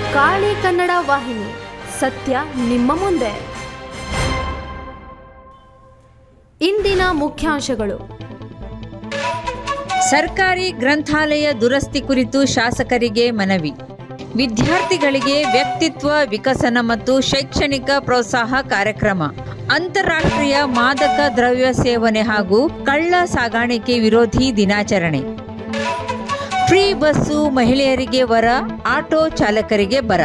ಕಾಳಿ ಕನ್ನಡ ವಾಹಿನಿ ಸತ್ಯ ನಿಮ್ಮ ಮುಂದೆ ಇಂದಿನ ಮುಖ್ಯಾಂಶಗಳು ಸರ್ಕಾರಿ ಗ್ರಂಥಾಲಯ ದುರಸ್ತಿ ಕುರಿತು ಶಾಸಕರಿಗೆ ಮನವಿ ವಿದ್ಯಾರ್ಥಿಗಳಿಗೆ ವ್ಯಕ್ತಿತ್ವ ವಿಕಸನ ಮತ್ತು ಶೈಕ್ಷಣಿಕ ಪ್ರೋತ್ಸಾಹ ಕಾರ್ಯಕ್ರಮ ಅಂತಾರಾಷ್ಟ್ರೀಯ ಮಾದಕ ದ್ರವ್ಯ ಸೇವನೆ ಹಾಗೂ ಕಳ್ಳ ಸಾಗಾಣಿಕೆ ವಿರೋಧಿ ದಿನಾಚರಣೆ ಫ್ರೀ ಬಸ್ಸು ಮಹಿಳೆಯರಿಗೆ ವರ ಆಟೋ ಚಾಲಕರಿಗೆ ಬರ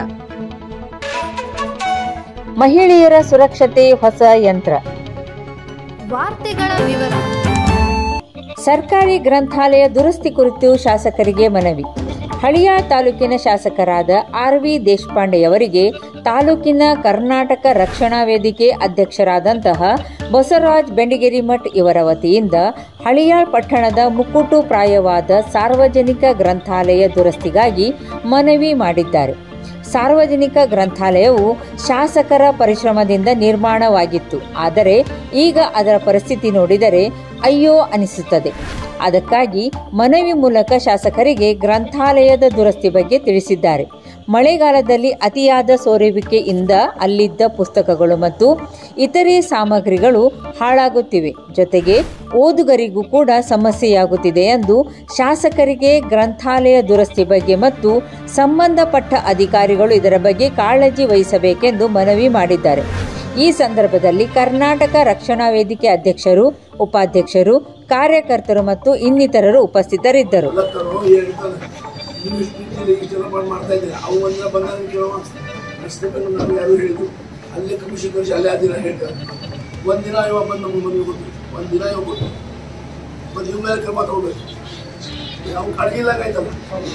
ಮಹಿಳೆಯರ ಸುರಕ್ಷತೆ ಹೊಸ ಯಂತ್ರ ವಾರ್ತೆಗಳ ವಿವರ ಸರ್ಕಾರಿ ಗ್ರಂಥಾಲಯ ದುರಸ್ತಿ ಕುರಿತು ಶಾಸಕರಿಗೆ ಮನವಿ ಹಳಿಯ ತಾಲೂಕಿನ ಶಾಸಕರಾದ ಆರ್ ವಿ ದೇಶಪಾಂಡೆಯವರಿಗೆ ತಾಲೂಕಿನ ಕರ್ನಾಟಕ ರಕ್ಷಣಾ ವೇದಿಕೆ ಅಧ್ಯಕ್ಷರಾದಂತಹ ಬಸವರಾಜ್ ಬೆಂಡಿಗೇರಿ ಮಠ್ ಇವರ ವತಿಯಿಂದ ಹಳಿಯಾಳ್ ಪಟ್ಟಣದ ಮುಕ್ಕುಟು ಪ್ರಾಯವಾದ ಸಾರ್ವಜನಿಕ ಗ್ರಂಥಾಲಯ ದುರಸ್ತಿಗಾಗಿ ಮನವಿ ಮಾಡಿದ್ದಾರೆ ಸಾರ್ವಜನಿಕ ಗ್ರಂಥಾಲಯವು ಶಾಸಕರ ಪರಿಶ್ರಮದಿಂದ ನಿರ್ಮಾಣವಾಗಿತ್ತು ಆದರೆ ಈಗ ಅದರ ಪರಿಸ್ಥಿತಿ ನೋಡಿದರೆ ಅಯ್ಯೋ ಅನಿಸುತ್ತದೆ ಅದಕ್ಕಾಗಿ ಮನವಿ ಮೂಲಕ ಶಾಸಕರಿಗೆ ಗ್ರಂಥಾಲಯದ ದುರಸ್ತಿ ಬಗ್ಗೆ ತಿಳಿಸಿದ್ದಾರೆ ಮಳೆಗಾಲದಲ್ಲಿ ಅತಿಯಾದ ಸೋರುವಿಕೆಯಿಂದ ಅಲ್ಲಿದ್ದ ಪುಸ್ತಕಗಳು ಮತ್ತು ಇತರೆ ಸಾಮಗ್ರಿಗಳು ಹಾಳಾಗುತ್ತಿವೆ ಜೊತೆಗೆ ಓದುಗರಿಗೂ ಕೂಡ ಸಮಸ್ಯೆಯಾಗುತ್ತಿದೆ ಎಂದು ಶಾಸಕರಿಗೆ ಗ್ರಂಥಾಲಯ ದುರಸ್ತಿ ಬಗ್ಗೆ ಮತ್ತು ಸಂಬಂಧಪಟ್ಟ ಅಧಿಕಾರಿಗಳು ಇದರ ಬಗ್ಗೆ ಕಾಳಜಿ ವಹಿಸಬೇಕೆಂದು ಮನವಿ ಮಾಡಿದ್ದಾರೆ ಈ ಸಂದರ್ಭದಲ್ಲಿ ಕರ್ನಾಟಕ ರಕ್ಷಣಾ ವೇದಿಕೆ ಅಧ್ಯಕ್ಷರು ಉಪಾಧ್ಯಕ್ಷರು ಕಾರ್ಯಕರ್ತರು ಮತ್ತು ಇನ್ನಿತರರು ಉಪಸ್ಥಿತರಿದ್ದರು ಎಲ್ಲತ್ತರು ಹೇಳ್ತಾನೆ ನೀವು ಇಷ್ಟು ರೀತಿಯಲ್ಲಿ ಈ ಥರ ಮಾಡಿ ಮಾಡ್ತಾ ಇದ್ದೀರಿ ಅವು ಒಂದಿನ ಬಂದಾಗ ಕೇಳುವ ಅಷ್ಟೇ ಬಂದು ನಮ್ಗೆ ಯಾರು ಹೇಳಿದ್ರು ಅಲ್ಲೇ ಕಮಿಷನ್ ಕಳಿಸಿ ಅಲ್ಲೇ ಆದಿನ ಹೇಳ್ತಾರೆ ಒಂದಿನ ಇವ ಬಂದು ನಮ್ಮ ಮನೆಗೆ ಕೊಟ್ಟು ಒಂದಿನ ಇವ ಕೊಟ್ಟು ಮತ್ತು ಇವ್ ಮೇಲೆ ಕ್ರಮ ತಗೋಬೇಕು ನಾವು ಕಡಗಿಲ್ಲಾಗ ಆಯ್ತಲ್ಲ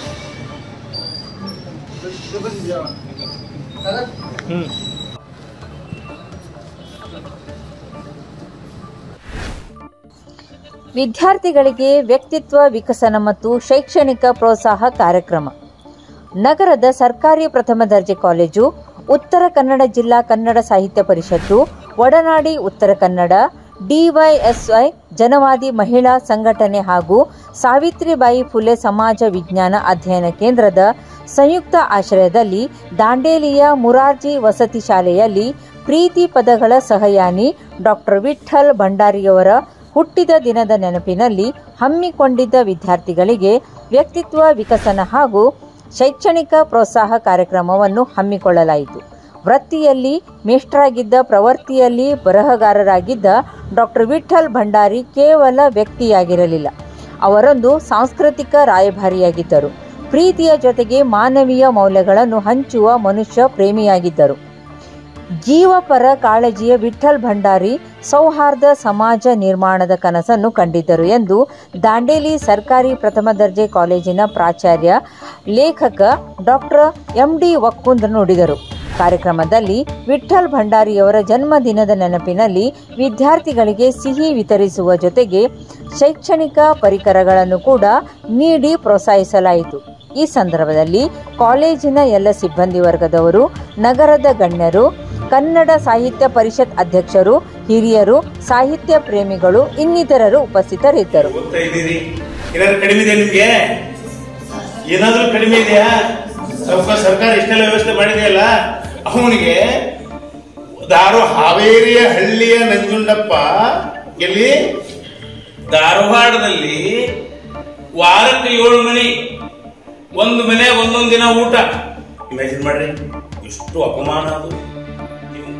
ವಿದ್ಯಾರ್ಥಿಗಳಿಗೆ ವ್ಯಕ್ತಿತ್ವ ವಿಕಸನ ಮತ್ತು ಶೈಕ್ಷಣಿಕ ಪ್ರೋತ್ಸಾಹ ಕಾರ್ಯಕ್ರಮ ನಗರದ ಸರ್ಕಾರಿ ಪ್ರಥಮ ದರ್ಜೆ ಕಾಲೇಜು ಉತ್ತರ ಕನ್ನಡ ಜಿಲ್ಲಾ ಕನ್ನಡ ಸಾಹಿತ್ಯ ಪರಿಷತ್ತು ಒಡನಾಡಿ ಉತ್ತರ ಕನ್ನಡ ಡಿವೈಎಸ್ಐ ಜನವಾದಿ ಮಹಿಳಾ ಸಂಘಟನೆ ಹಾಗೂ ಸಾವಿತ್ರಿಬಾಯಿ ಫುಲೆ ಸಮಾಜ ವಿಜ್ಞಾನ ಅಧ್ಯಯನ ಕೇಂದ್ರದ ಸಂಯುಕ್ತ ಆಶ್ರಯದಲ್ಲಿ ದಾಂಡೇಲಿಯ ಮುರಾರ್ಜಿ ವಸತಿ ಶಾಲೆಯಲ್ಲಿ ಪ್ರೀತಿ ಪದಗಳ ಸಹಯಾನಿ ಡಾಕ್ಟರ್ ವಿಠಲ್ ಭಂಡಾರಿಯವರ ಹುಟ್ಟಿದ ದಿನದ ನೆನಪಿನಲ್ಲಿ ಹಮ್ಮಿಕೊಂಡಿದ್ದ ವಿದ್ಯಾರ್ಥಿಗಳಿಗೆ ವ್ಯಕ್ತಿತ್ವ ವಿಕಸನ ಹಾಗೂ ಶೈಕ್ಷಣಿಕ ಪ್ರೋತ್ಸಾಹ ಕಾರ್ಯಕ್ರಮವನ್ನು ಹಮ್ಮಿಕೊಳ್ಳಲಾಯಿತು ವೃತ್ತಿಯಲ್ಲಿ ಮೇಷ್ಟ್ರಾಗಿದ್ದ ಪ್ರವೃತ್ತಿಯಲ್ಲಿ ಬರಹಗಾರರಾಗಿದ್ದ ಡಾಕ್ಟರ್ ವಿಠಲ್ ಭಂಡಾರಿ ಕೇವಲ ವ್ಯಕ್ತಿಯಾಗಿರಲಿಲ್ಲ ಅವರೊಂದು ಸಾಂಸ್ಕೃತಿಕ ರಾಯಭಾರಿಯಾಗಿದ್ದರು ಪ್ರೀತಿಯ ಜೊತೆಗೆ ಮಾನವೀಯ ಮೌಲ್ಯಗಳನ್ನು ಹಂಚುವ ಮನುಷ್ಯ ಪ್ರೇಮಿಯಾಗಿದ್ದರು ಜೀವಪರ ಕಾಳಜಿಯ ವಿಠಲ್ ಭಂಡಾರಿ ಸೌಹಾರ್ದ ಸಮಾಜ ನಿರ್ಮಾಣದ ಕನಸನ್ನು ಕಂಡಿದ್ದರು ಎಂದು ದಾಂಡೇಲಿ ಸರ್ಕಾರಿ ಪ್ರಥಮ ದರ್ಜೆ ಕಾಲೇಜಿನ ಪ್ರಾಚಾರ್ಯ ಲೇಖಕ ಡಾಕ್ಟರ್ ಎಂ ಡಿ ವಕ್ಕುಂದ್ ನುಡಿದರು ಕಾರ್ಯಕ್ರಮದಲ್ಲಿ ವಿಠಲ್ ಭಂಡಾರಿಯವರ ಜನ್ಮದಿನದ ನೆನಪಿನಲ್ಲಿ ವಿದ್ಯಾರ್ಥಿಗಳಿಗೆ ಸಿಹಿ ವಿತರಿಸುವ ಜೊತೆಗೆ ಶೈಕ್ಷಣಿಕ ಪರಿಕರಗಳನ್ನು ಕೂಡ ನೀಡಿ ಪ್ರೋತ್ಸಾಹಿಸಲಾಯಿತು ಈ ಸಂದರ್ಭದಲ್ಲಿ ಕಾಲೇಜಿನ ಎಲ್ಲ ಸಿಬ್ಬಂದಿ ವರ್ಗದವರು ನಗರದ ಗಣ್ಯರು ಕನ್ನಡ ಸಾಹಿತ್ಯ ಪರಿಷತ್ ಅಧ್ಯಕ್ಷರು ಹಿರಿಯರು ಸಾಹಿತ್ಯ ಪ್ರೇಮಿಗಳು ಇನ್ನಿತರರು ಉಪಸ್ಥಿತರಿದ್ದರು ಓದ್ತಾ ಇದ್ದೀರಿ ಏನಾದ್ರು ಕಡಿಮೆ ಇದೆ ನಿಮ್ಗೆ ಏನಾದ್ರೂ ಕಡಿಮೆ ಇದೆಯಾ ಸ್ವಲ್ಪ ಸರ್ಕಾರ ಇಷ್ಟೆಲ್ಲ ವ್ಯವಸ್ಥೆ ಮಾಡಿದೆಯಲ್ಲ ಅವನಿಗೆ ಧಾರೋ ಹಾವೇರಿಯ ಹಳ್ಳಿಯ ನಂಜುಂಡಪ್ಪ ಎಲ್ಲಿ ಧಾರವಾಡದಲ್ಲಿ ವಾರಕ್ಕೆ ಏಳು ಮನಿ ಒಂದು ಮನೆ ಒಂದೊಂದು ದಿನ ಊಟ ಇಮ್ಯಾಜಿನ್ ಮಾಡ್ರಿ ಎಷ್ಟು ಅಪಮಾನ ಅದು ನೀವು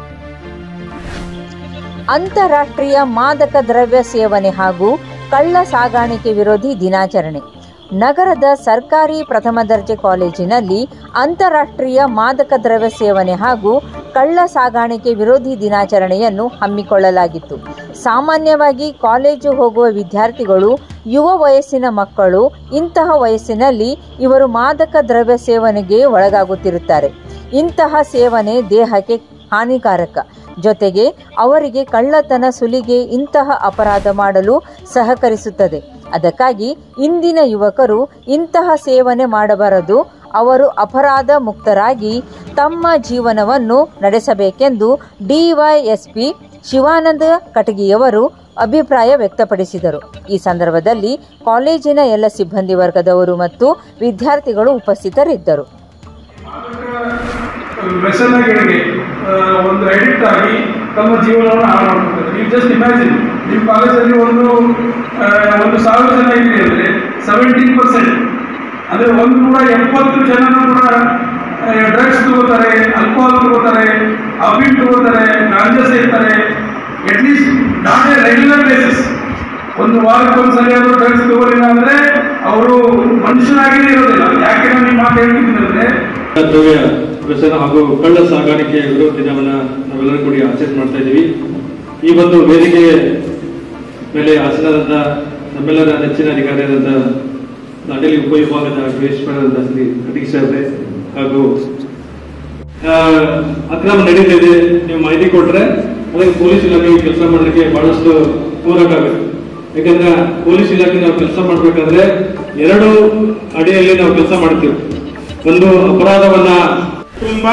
ಅಂತಾರಾಷ್ಟ್ರೀಯ ಮಾದಕ ದ್ರವ್ಯ ಸೇವನೆ ಹಾಗೂ ಕಳ್ಳ ಸಾಗಾಣಿಕೆ ವಿರೋಧಿ ದಿನಾಚರಣೆ ನಗರದ ಸರ್ಕಾರಿ ಪ್ರಥಮ ದರ್ಜೆ ಕಾಲೇಜಿನಲ್ಲಿ ಅಂತಾರಾಷ್ಟ್ರೀಯ ಮಾದಕ ದ್ರವ್ಯ ಸೇವನೆ ಹಾಗೂ ಕಳ್ಳ ಸಾಗಾಣಿಕೆ ವಿರೋಧಿ ದಿನಾಚರಣೆಯನ್ನು ಹಮ್ಮಿಕೊಳ್ಳಲಾಗಿತ್ತು ಸಾಮಾನ್ಯವಾಗಿ ಕಾಲೇಜು ಹೋಗುವ ವಿದ್ಯಾರ್ಥಿಗಳು ಯುವ ವಯಸ್ಸಿನ ಮಕ್ಕಳು ಇಂತಹ ವಯಸ್ಸಿನಲ್ಲಿ ಇವರು ಮಾದಕ ದ್ರವ್ಯ ಸೇವನೆಗೆ ಒಳಗಾಗುತ್ತಿರುತ್ತಾರೆ ಇಂತಹ ಸೇವನೆ ದೇಹಕ್ಕೆ ಹಾನಿಕಾರಕ ಜೊತೆಗೆ ಅವರಿಗೆ ಕಳ್ಳತನ ಸುಲಿಗೆ ಇಂತಹ ಅಪರಾಧ ಮಾಡಲು ಸಹಕರಿಸುತ್ತದೆ ಅದಕ್ಕಾಗಿ ಇಂದಿನ ಯುವಕರು ಇಂತಹ ಸೇವನೆ ಮಾಡಬಾರದು ಅವರು ಅಪರಾಧ ಮುಕ್ತರಾಗಿ ತಮ್ಮ ಜೀವನವನ್ನು ನಡೆಸಬೇಕೆಂದು ಡಿವೈಎಸ್ಪಿ ಶಿವಾನಂದ ಕಟಗಿಯವರು ಅಭಿಪ್ರಾಯ ವ್ಯಕ್ತಪಡಿಸಿದರು ಈ ಸಂದರ್ಭದಲ್ಲಿ ಕಾಲೇಜಿನ ಎಲ್ಲ ಸಿಬ್ಬಂದಿ ವರ್ಗದವರು ಮತ್ತು ವಿದ್ಯಾರ್ಥಿಗಳು ಉಪಸ್ಥಿತರಿದ್ದರು ವ್ಯಸನಗಳಿಗೆ ಆ, ಒಂದು ಅಡಿಕ್ಟ್ ಆಗಿ ತಮ್ಮ ಜೀವನವನ್ನು ಹಾಳು ಮಾಡ್ಕೊತಾರೆ ನೀವು ಜಸ್ಟ್ ಇಮ್ಯಾಜಿನ್ ನಿಮ್ಮ ಕಾಲೇಜಲ್ಲಿ ಒಂದು ಆ, ಒಂದು ಸಾವಿರ ಜನ ಇದೆ ಅಂದರೆ ಸೆವೆಂಟೀನ್ ಪರ್ಸೆಂಟ್ ಅಂದರೆ ಒಂದು ಕೂಡ ಎಪ್ಪತ್ತು ಜನರು ಕೂಡ ಡ್ರಗ್ಸ್ ತಗೋತಾರೆ ಅಲ್ಕೋಹಾಲ್ ತಗೋತಾರೆ ಅಫೀಮ್ ತಗೋತಾರೆ ಗಾಂಜಾ ಸೇರ್ತಾರೆ at least not a regular basis ಒಂದು ವಾರಕ್ಕೆ ಒಂದು ಸರಿಯಾದ ಡ್ರಗ್ಸ್ ತಗೋಲಿಲ್ಲ ಅಂದ್ರೆ ಅವರು ಮನುಷ್ಯರಾಗಿಯೇ ಇರೋದಿಲ್ಲ ಯಾಕೆ ನಾನು ಈ ಮಾತು ಹೇಳ್ತಿದ್ದೀನಿ ಅಂದ್ರೆ ದ್ರವ್ಯ ವ್ಯಸನ ಹಾಗೂ ಕಳ್ಳ ಸಾಗಾಣಿಕೆ ವಿರೋಧ ದಿನವನ್ನ ನಾವೆಲ್ಲರೂ ಕೂಡಿ ಆಚರಣೆ ಮಾಡ್ತಾ ಇದ್ದೀವಿ ಈ ಒಂದು ವೇದಿಕೆ ಮೇಲೆ ಹಾಸನದ ನಮ್ಮೆಲ್ಲರ ನೆಚ್ಚಿನ ಅಧಿಕಾರಿಯಾದಂಥ ದಾಂಡೇಲಿ ಉಪವಿಭಾಗದ ವಿಶ್ವನಾಥ ಶ್ರೀ ಕಟೀಶ್ ಸಾಹೇಬ್ರೆ ಹಾಗೂ ಆ, ಅಕ್ರಮ ನಡೀತಾ ಇದೆ ನೀವು ಮಾಹಿತಿ ಕೊಟ್ರೆ ಅದಕ್ಕೆ ಪೊಲೀಸ್ ಇಲಾಖೆ ಕೆಲಸ ಮಾಡೋದಕ್ಕೆ ಬಹಳಷ್ಟು ಪೂರಕ ಆಗುತ್ತೆ ಯಾಕಂದ್ರೆ ಪೊಲೀಸ್ ಇಲಾಖೆ ನಾವು ಕೆಲಸ ಮಾಡ್ಬೇಕಾದ್ರೆ ಎರಡು ಅಡಿಯಲ್ಲಿ ನಾವು ಕೆಲಸ ಮಾಡ್ತೀವಿ ಒಂದು ಅಪರಾಧವನ್ನ ಕುಟುಂಬ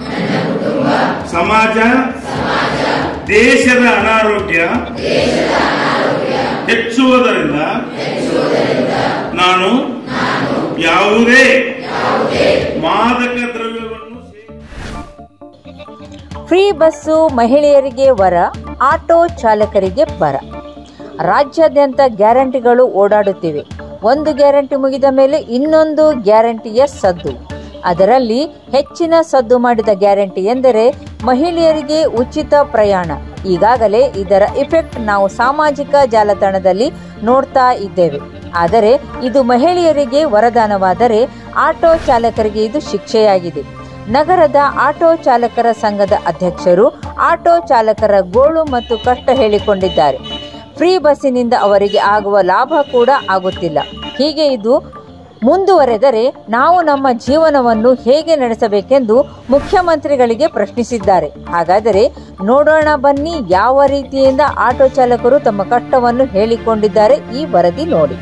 ಸಮಾಜ ದೇಶದ ಅನಾರೋಗ್ಯ ಹೆಚ್ಚುವುದರಿಂದ ನಾನು ಯಾವುದೇ ಮಾದಕ ದ್ರವ್ಯವನ್ನು ಫ್ರೀ ಬಸ್ಸು ಮಹಿಳೆಯರಿಗೆ ವರ ಆಟೋ ಚಾಲಕರಿಗೆ ಬರ ರಾಜ್ಯಾದ್ಯಂತ ಗ್ಯಾರಂಟಿಗಳು ಓಡಾಡುತ್ತಿವೆ ಒಂದು ಗ್ಯಾರಂಟಿ ಮುಗಿದ ಮೇಲೆ ಇನ್ನೊಂದು ಗ್ಯಾರಂಟಿಯ ಸದ್ದು ಅದರಲ್ಲಿ ಹೆಚ್ಚಿನ ಸದ್ದು ಮಾಡಿದ ಗ್ಯಾರಂಟಿ ಎಂದರೆ ಮಹಿಳೆಯರಿಗೆ ಉಚಿತ ಪ್ರಯಾಣ ಈಗಾಗಲೇ ಇದರ ಇಫೆಕ್ಟ್ ನಾವು ಸಾಮಾಜಿಕ ಜಾಲತಾಣದಲ್ಲಿ ನೋಡ್ತಾ ಇದ್ದೇವೆ ಆದರೆ ಇದು ಮಹಿಳೆಯರಿಗೆ ವರದಾನವಾದರೆ ಆಟೋ ಚಾಲಕರಿಗೆ ಇದು ಶಿಕ್ಷೆಯಾಗಿದೆ ನಗರದ ಆಟೋ ಚಾಲಕರ ಸಂಘದ ಅಧ್ಯಕ್ಷರು ಆಟೋ ಚಾಲಕರ ಗೋಳು ಮತ್ತು ಕಷ್ಟ ಹೇಳಿಕೊಂಡಿದ್ದಾರೆ ಫ್ರೀ ಬಸ್ಸಿನಿಂದ ಅವರಿಗೆ ಆಗುವ ಲಾಭ ಕೂಡ ಆಗುತ್ತಿಲ್ಲ ಹೀಗೆ ಇದು ಮುಂದುವರೆದರೆ ನಾವು ನಮ್ಮ ಜೀವನವನ್ನು ಹೇಗೆ ನಡೆಸಬೇಕೆಂದು ಮುಖ್ಯಮಂತ್ರಿಗಳಿಗೆ ಪ್ರಶ್ನಿಸಿದ್ದಾರೆ ಹಾಗಾದರೆ ನೋಡೋಣ ಬನ್ನಿ ಯಾವ ರೀತಿಯಿಂದ ಆಟೋ ಚಾಲಕರು ತಮ್ಮ ಕಷ್ಟವನ್ನು ಹೇಳಿಕೊಂಡಿದ್ದಾರೆ ಈ ವರದಿ ನೋಡಿ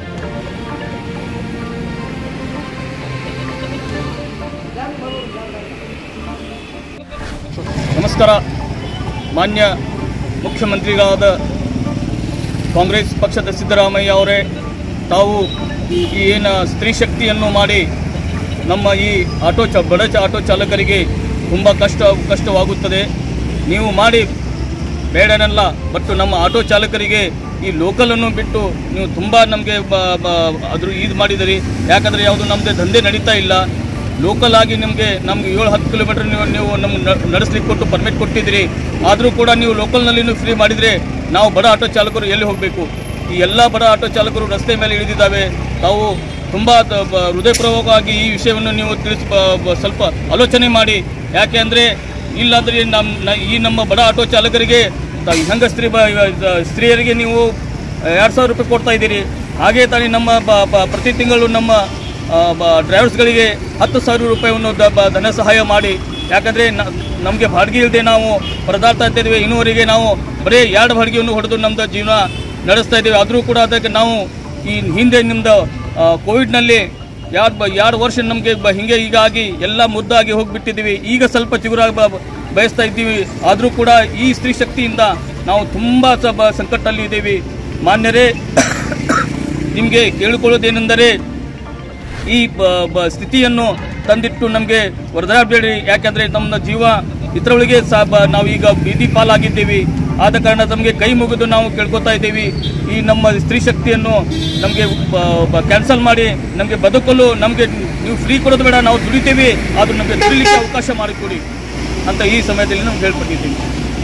ನಮಸ್ಕಾರ ಮಾನ್ಯ ಮುಖ್ಯಮಂತ್ರಿಗಳಾದ ಕಾಂಗ್ರೆಸ್ ಪಕ್ಷದ ಸಿದ್ದರಾಮಯ್ಯ ಅವರೇ ತಾವು ಈ ಏನು ಸ್ತ್ರೀ ಶಕ್ತಿಯನ್ನು ಮಾಡಿ ನಮ್ಮ ಈ ಆಟೋ ಚ ಬಡ ಚ ಆಟೋ ಚಾಲಕರಿಗೆ ತುಂಬ ಕಷ್ಟ ಕಷ್ಟವಾಗುತ್ತದೆ ನೀವು ಮಾಡಿ ಬೇಡನಲ್ಲ ಬಟ್ ನಮ್ಮ ಆಟೋ ಚಾಲಕರಿಗೆ ಈ ಲೋಕಲನ್ನು ಬಿಟ್ಟು ನೀವು ತುಂಬ ನಮಗೆ ಅದ್ರ ಇದು ಮಾಡಿದಿರಿ ಯಾಕಂದರೆ ಯಾವುದು ನಮ್ಮದೇ ದಂಧೆ ನಡೀತಾ ಇಲ್ಲ ಲೋಕಲ್ ಆಗಿ ನಿಮಗೆ ನಮ್ಗೆ ಏಳು ಹತ್ತು ಕಿಲೋಮೀಟರ್ ನೀವು ನೀವು ನಮ್ಗೆ ನಡೆಸ್ಲಿಕ್ಕೆ ಕೊಟ್ಟು ಪರ್ಮಿಟ್ ಕೊಟ್ಟಿದ್ದೀರಿ ಆದರೂ ಕೂಡ ನೀವು ಲೋಕಲ್ನಲ್ಲಿ ನೀವು ಫ್ರೀ ಮಾಡಿದರೆ ನಾವು ಬಡ ಆಟೋ ಚಾಲಕರು ಎಲ್ಲಿ ಹೋಗಬೇಕು ಈ ಎಲ್ಲ ಬಡ ಆಟೋ ಚಾಲಕರು ರಸ್ತೆ ಮೇಲೆ ಇಳಿದಿದ್ದಾವೆ ತಾವು ತುಂಬ ದ- ಬ- ಹೃದಯಪೂರ್ವಕವಾಗಿ ಈ ವಿಷಯವನ್ನು ನೀವು ತಿಳಿಸಿ ಬ- ಬ- ಸ್ವಲ್ಪ ಆಲೋಚನೆ ಮಾಡಿ ಯಾಕೆ ಅಂದರೆ ಇಲ್ಲಾಂದರೆ ನಮ್ಮ ನ- ಈ ನಮ್ಮ ಬಡ ಆಟೋ ಚಾಲಕರಿಗೆ ತ- ಹೆಂಗ ಸ್ತ್ರೀ ಬ- ಇವ- ಸ್ತ್ರೀಯರಿಗೆ ನೀವು ಎರಡು ಸಾವಿರ ರೂಪಾಯಿ ಕೊಡ್ತಾ ಇದ್ದೀರಿ ಹಾಗೆ ತಾನೇ ನಮ್ಮ ಬ- ಬ- ಪ್ರತಿ ತಿಂಗಳು ನಮ್ಮ ಆ, ಬ- ಡ್ರೈವರ್ಸ್ಗಳಿಗೆ ಹತ್ತು ಸಾವಿರ ರೂಪಾಯಿಯನ್ನು ದ- ಬ- ಧನ ಸಹಾಯ ಮಾಡಿ ಯಾಕಂದರೆ ನಮಗೆ ಬಾಡಿಗೆ ಇಲ್ಲದೆ ನಾವು ಪರದಾಡ್ತಾ ಇದ್ದೇವೆ ಇನ್ನೂವರೆಗೆ ನಾವು ಬರೀ ಎರಡು ಬಾಡಿಗೆಯನ್ನು ಹೊಡೆದು ನಮ್ಮದು ಜೀವನ ನಡೆಸ್ತಾ ಇದ್ದೇವೆ ಆದರೂ ಕೂಡ ಅದಕ್ಕೆ ನಾವು ಈ ಹಿಂದೆ ನಿಮ್ಮದು ಕೋವಿಡ್ನಲ್ಲಿ ಎರಡು ಬ ಎರಡು ವರ್ಷ ನಮಗೆ ಬ ಹಿಂಗೆ ಹೀಗಾಗಿ ಎಲ್ಲ ಮುದ್ದಾಗಿ ಹೋಗಿಬಿಟ್ಟಿದ್ದೀವಿ ಈಗ ಸ್ವಲ್ಪ ಚಿಗುರಾಗಿ ಬ- ಬಯಸ್ತಾ ಇದ್ದೀವಿ ಆದರೂ ಕೂಡ ಈ ಸ್ತ್ರೀ ಶಕ್ತಿಯಿಂದ ನಾವು ತುಂಬ ಸ ಬ ಸಂಕಟದಲ್ಲಿ ಇದ್ದೀವಿ ಮಾನ್ಯರೇ ನಿಮಗೆ ಕೇಳಿಕೊಳ್ಳೋದೇನೆಂದರೆ ಈ ಬ- ಬ- ಸ್ಥಿತಿಯನ್ನು ತಂದಿಟ್ಟು ನಮಗೆ ವರದಾಡಬೇಡಿ ಯಾಕೆಂದರೆ ನಮ್ಮ ಜೀವ ಇದರೊಳಗೆ ಸಹ ಬ- ನಾವೀಗ ಬೀದಿ ಪಾಲಾಗಿದ್ದೀವಿ ಆದ ಕಾರಣ ನಮಗೆ ಕೈ ಮುಗಿದು ನಾವು ಕೇಳ್ಕೊತಾ ಇದ್ದೀವಿ ಈ ನಮ್ಮ ಸ್ತ್ರೀ ಶಕ್ತಿಯನ್ನು ನಮಗೆ ಕ್ಯಾನ್ಸಲ್ ಮಾಡಿ ನಮಗೆ ಬದುಕಲು ನಮಗೆ ನೀವು ಫ್ರೀ ಕೊಡೋದು ಬೇಡ ನಾವು ದುಡಿತೀವಿ ಆದರೂ ನಮಗೆ ದುಡಿಲಿಕ್ಕೆ ಅವಕಾಶ ಮಾಡಿಕೊಡಿ ಅಂತ ಈ ಸಮಯದಲ್ಲಿ ನಾವು ಹೇಳ್ಕೊಟ್ಟಿದ್ದೀನಿ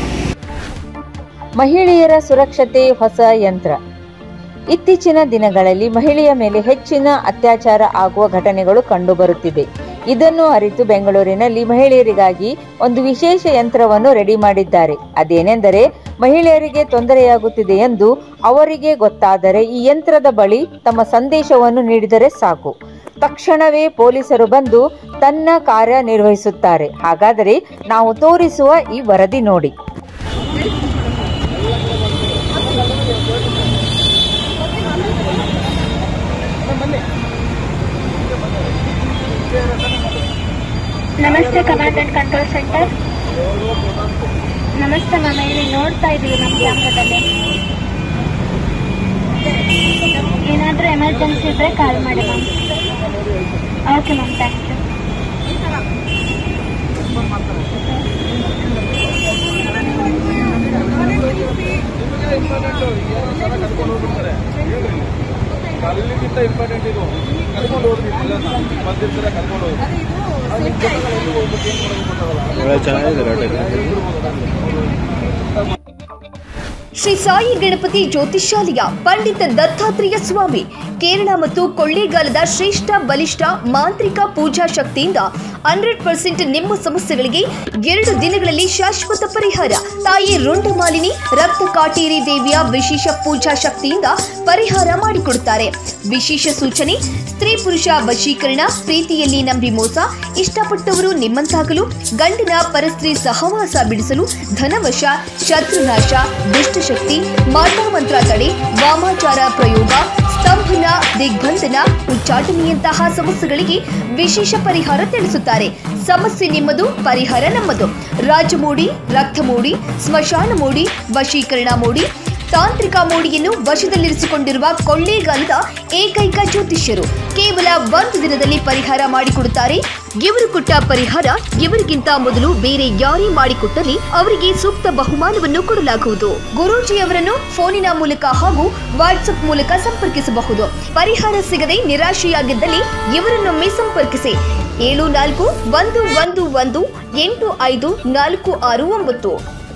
ಮಹಿಳೆಯರ ಸುರಕ್ಷತೆ ಹೊಸ ಯಂತ್ರ ಇತ್ತೀಚಿನ ದಿನಗಳಲ್ಲಿ ಮಹಿಳೆಯ ಮೇಲೆ ಹೆಚ್ಚಿನ ಅತ್ಯಾಚಾರ ಆಗುವ ಘಟನೆಗಳು ಕಂಡುಬರುತ್ತಿದೆ ಇದನ್ನು ಅರಿತು ಬೆಂಗಳೂರಿನಲ್ಲಿ ಮಹಿಳೆಯರಿಗಾಗಿ ಒಂದು ವಿಶೇಷ ಯಂತ್ರವನ್ನು ರೆಡಿ ಮಾಡಿದ್ದಾರೆ ಅದೇನೆಂದರೆ ಮಹಿಳೆಯರಿಗೆ ತೊಂದರೆಯಾಗುತ್ತಿದೆ ಎಂದು ಅವರಿಗೆ ಗೊತ್ತಾದರೆ ಈ ಯಂತ್ರದ ಬಳಿ ತಮ್ಮ ಸಂದೇಶವನ್ನು ನೀಡಿದರೆ ಸಾಕು ತಕ್ಷಣವೇ ಪೊಲೀಸರು ಬಂದು ತನ್ನ ಕಾರ್ಯ ನಿರ್ವಹಿಸುತ್ತಾರೆ ಹಾಗಾದರೆ ನಾವು ತೋರಿಸುವ ಈ ವರದಿ ನೋಡಿ ನಮಸ್ತೆ ಕಮಾಂಡ್ ಅಂಡ್ ಕಂಟ್ರೋಲ್ ಸೆಂಟರ್ ನಮಸ್ತೆ ಮ್ಯಾಮ್ ಇಲ್ಲಿ ನೋಡ್ತಾ ಇದ್ದೀವಿ ನಮ್ಮ ಕ್ಯಾಮ್ರಾದಲ್ಲಿ ಏನಾದರೂ ಎಮರ್ಜೆನ್ಸಿ ಇದ್ದರೆ ಕಾಲ್ ಮಾಡಿ ma'am okay ma'am thank you ಮಧ್ಯಸ್ಥರ ಕರ್ಕೊಂಡು ಹೋಗಿ ಅದು ನಿಮ್ ಜೊತೆಗೆ ಎಲ್ಲಿ ಹೋಗ್ಬೇಕು, ಏನ್ ಮಾಡ್ಬೇಕು ಗೊತ್ತಾಗಲ್ಲ. ಶ್ರೀ ಸಾಯಿ ಗಣಪತಿ ಜ್ಯೋತಿಷಾಲಯ ಪಂಡಿತ ದತ್ತಾತ್ರೇಯ ಸ್ವಾಮಿ ಕೇರಳ ಮತ್ತು ಕೊಳ್ಳೇಗಾಲದ ಶ್ರೇಷ್ಠ ಬಲಿಷ್ಠ ಮಾಂತ್ರಿಕ ಪೂಜಾ ಶಕ್ತಿಯಿಂದ ಹಂಡ್ರೆಡ್ ಪರ್ಸೆಂಟ್ ನಿಮ್ಮ ಸಮಸ್ಯೆಗಳಿಗೆ ಎರಡು ದಿನಗಳಲ್ಲಿ ಶಾಶ್ವತ ಪರಿಹಾರ ತಾಯಿ ರುಂಡಮಾಲಿನಿ ರಕ್ತ ಕಾಟೇರಿ ದೇವಿಯ ವಿಶೇಷ ಪೂಜಾ ಶಕ್ತಿಯಿಂದ ಪರಿಹಾರ ಮಾಡಿಕೊಡುತ್ತಾರೆ ವಿಶೇಷ ಸೂಚನೆ ಸ್ತ್ರೀ ಪುರುಷ ವಶೀಕರಣ ಪ್ರೀತಿಯಲ್ಲಿ ನಂಬಿ ಮೋಸ ಇಷ್ಟಪಟ್ಟವರು ನಿಮ್ಮಂತಾಗಲು ಗಂಡಿನ ಪರಸ್ತ್ರೀ ಸಹವಾಸ ಬಿಡಿಸಲು ಧನವಶ ಶತ್ರುನಾಶ ದುಷ್ಟಶಕ್ತಿ ಮಾಟಮಂತ್ರ ತಡೆ ವಾಮಾಚಾರ ಪ್ರಯೋಗ ಸ್ತಂಭನ ದಿಗ್ಬಂಧನ ಉಚ್ಚಾಟನೆಯಂತಹ ಸಮಸ್ಯೆಗಳಿಗೆ ವಿಶೇಷ ಪರಿಹಾರ ತಿಳಿಸುತ್ತಾರೆ ಸಮಸ್ಯೆ ನಿಮ್ಮದು ಪರಿಹಾರ ನಮ್ಮದು ರಾಜಮೂಡಿ ರಕ್ತಮೂಡಿ ಸ್ಮಶಾನ ಮೂಡಿ ವಶೀಕರಣ ಮೂಡಿ ತಾಂತ್ರಿಕ ಮೋಡಿಯನ್ನು ವಶದಲ್ಲಿರಿಸಿಕೊಂಡಿರುವ ಕೊಳ್ಳೇಗಾಲದ ಏಕೈಕ ಜ್ಯೋತಿಷ್ಯರು ಕೇವಲ ಒಂದು ದಿನದಲ್ಲಿ ಪರಿಹಾರ ಮಾಡಿಕೊಡುತ್ತಾರೆ ಇವರು ಕೊಟ್ಟ ಪರಿಹಾರ ಇವರಿಗಿಂತ ಮೊದಲು ಬೇರೆ ಯಾರೇ ಮಾಡಿಕೊಟ್ಟಲ್ಲಿ ಅವರಿಗೆ ಸೂಕ್ತ ಬಹುಮಾನವನ್ನು ಕೊಡಲಾಗುವುದು ಗುರೂಜಿ ಅವರನ್ನು ಫೋನಿನ ಮೂಲಕ ಹಾಗೂ ವಾಟ್ಸ್ಆಪ್ ಮೂಲಕ ಸಂಪರ್ಕಿಸಬಹುದು ಪರಿಹಾರ ಸಿಗದೆ ನಿರಾಶೆಯಾಗಿದ್ದಲ್ಲಿ ಇವರನ್ನೊಮ್ಮೆ ಸಂಪರ್ಕಿಸಿ ಏಳು ನಾಲ್ಕು ಒಂದು ಒಂದು ಒಂದು ಎಂಟು ಐದು ನಾಲ್ಕು ಆರು ಒಂಬತ್ತು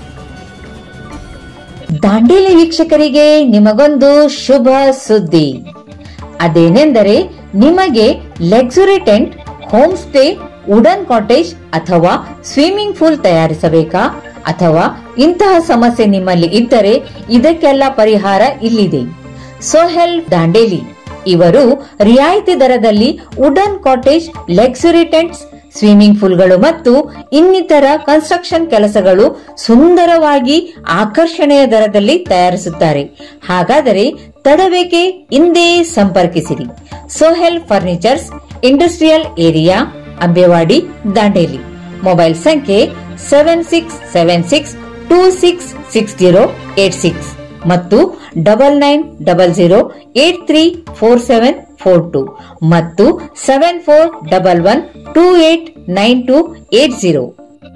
ದಾಂಡೇಲಿ ವೀಕ್ಷಕರಿಗೆ ನಿಮಗೊಂದು ಶುಭ ಸುದ್ದಿ ಅದೇನೆಂದರೆ ನಿಮಗೆ luxury tent home stay wooden cottage ಅಥವಾ ಸ್ವಿಮ್ಮಿಂಗ್ ಪೂಲ್ ತಯಾರಿಸಬೇಕಾ ಅಥವಾ ಇಂತಹ ಸಮಸ್ಯೆ ನಿಮ್ಮಲ್ಲಿ ಇದ್ದರೆ ಇದಕ್ಕೆಲ್ಲ ಪರಿಹಾರ ಇಲ್ಲಿದೆ ಸೋಹೆಲ್ ದಾಂಡೇಲಿ ಇವರು ರಿಯಾಯಿತಿ ದರದಲ್ಲಿ wooden cottage luxury tents swimming ಪೂಲ್ಗಳು ಮತ್ತು ಇನ್ನಿತರ ಕನ್ಸ್ಟ್ರಕ್ಷನ್ ಕೆಲಸಗಳು ಸುಂದರವಾಗಿ ಆಕರ್ಷಣೆಯ ದರದಲ್ಲಿ ತಯಾರಿಸುತ್ತಾರೆ ಹಾಗಾದರೆ ತಡಬೇಕೆ ಇಂದೇ ಸಂಪರ್ಕಿಸಿರಿ Sohail furnitures industrial area Ambewadi Dandeli mobile ಸಂಖ್ಯೆ seven six seven six two six six zero eight six ಮತ್ತು double nine double zero eight three four seven four two ಮತ್ತು seven four double one two eight nine two eight zero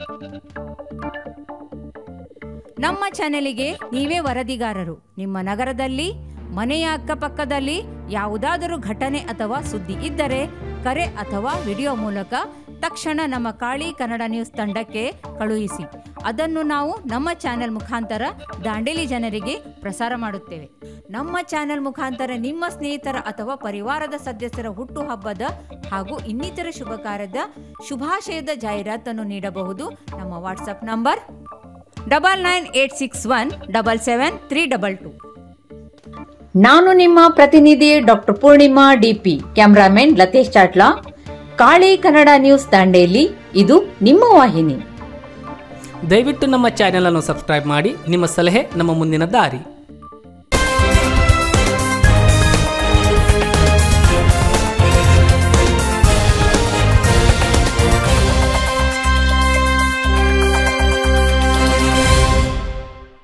ನಮ್ಮ ಚಾನೆಲಿಗೆ ನೀವೇ ವರದಿಗಾರರು ನಿಮ್ಮ ನಗರದಲ್ಲಿ ಮನೆಯ ಅಕ್ಕಪಕ್ಕದಲ್ಲಿ ಯಾವುದಾದರೂ ಘಟನೆ ಅಥವಾ ಸುದ್ದಿ ಇದ್ದರೆ ಕರೆ ಅಥವಾ ವಿಡಿಯೋ ಮೂಲಕ ತಕ್ಷಣ ನಮ್ಮ ಕಾಳಿ ಕನ್ನಡ ನ್ಯೂಸ್ ತಂಡಕ್ಕೆ ಕಳುಹಿಸಿ ಅದನ್ನು ನಾವು ನಮ್ಮ ಚಾನೆಲ್ ಮುಖಾಂತರ ದಾಂಡೇಲಿ ಜನರಿಗೆ ಪ್ರಸಾರ ಮಾಡುತ್ತೇವೆ ನಮ್ಮ ಚಾನೆಲ್ ಮುಖಾಂತರ ನಿಮ್ಮ ಸ್ನೇಹಿತರ ಅಥವಾ ಪರಿವಾರದ ಸದಸ್ಯರ ಹುಟ್ಟುಹಬ್ಬದ ಹಾಗೂ ಇನ್ನಿತರ ಶುಭ ಕಾರ್ಯದ ಶುಭಾಶಯದ ಜಾಹೀರಾತನ್ನು ನೀಡಬಹುದು ನಮ್ಮ WhatsApp number double nine eight six one double seven three double two ನಾನು ನಿಮ್ಮ ಪ್ರತಿನಿಧಿ doctor Purnima DP cameraman Latesh Chatla Kali Kannada news Dandeli ಇದು ನಿಮ್ಮ ವಾಹಿನಿ ದಯವಿಟ್ಟು ನಮ್ಮ ಚಾನೆಲ್ ಅನ್ನು ಸಬ್ಸ್ಕ್ರೈಬ್ ಮಾಡಿ ನಿಮ್ಮ ಸಲಹೆ ನಮ್ಮ ಮುಂದಿನ ದಾರಿ